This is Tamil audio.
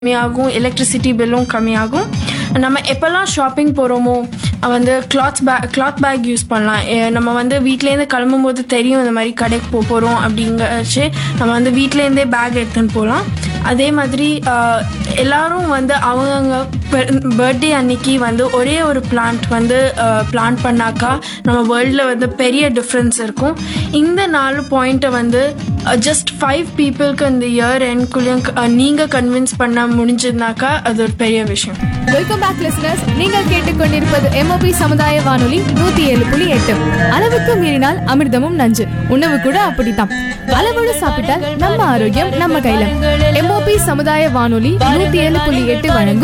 கம்மியாகும் எலக்ட்ரிசிட்டி பில்லும் கம்மியாகும் நம்ம எப்போல்லாம் ஷாப்பிங் போகிறோமோ வந்து cloth bag cloth bag use பண்ணலாம் எ, நம்ம வந்து வீட்டிலேருந்து கிளம்பும் போது தெரியும் இந்த மாதிரி கடைக்கு போக போகிறோம் அப்படிங்கச்சு நம்ம வந்து வீட்டிலேருந்தே பேக் எடுத்துன்னு போகலாம் அதே மாதிரி ஆஹ், எல்லாரும் வந்து அவங்கவுங்க பர்த்டே அன்னைக்கு வந்து ஒரே ஒரு பிளான்ட் வந்து பிளான் பண்ணாக்கா நம்ம வேர்ல்டில் வந்து பெரிய டிஃப்ரென்ஸ் இருக்கும் இந்த நாலு பாயிண்ட்டை வந்து ஜஸ்ட் ஃபைவ் பீப்புளுக்கு இந்த இயர் எண்ட்குள்ளேயும் நீங்கள் கன்வின்ஸ் பண்ண முடிஞ்சதுனாக்கா அது ஒரு பெரிய விஷயம் வெல்கம் பேக் லிசனர்ஸ் நீங்கள் கேட்டுக்கொண்டிருப்பது எம்ஓபி சமுதாய வானொலி நூத்தி ஏழு புள்ளி எட்டு அளவுக்கு மீறினால் அமிர்தமும் நஞ்சு உணவு கூட அப்படித்தான் அளவோடு சாப்பிட்டால் நம்ம ஆரோக்கியம் நம்ம கையில எம்ஓபி சமுதாய வானொலி நூத்தி ஏழு புள்ளி எட்டு வழங்கும்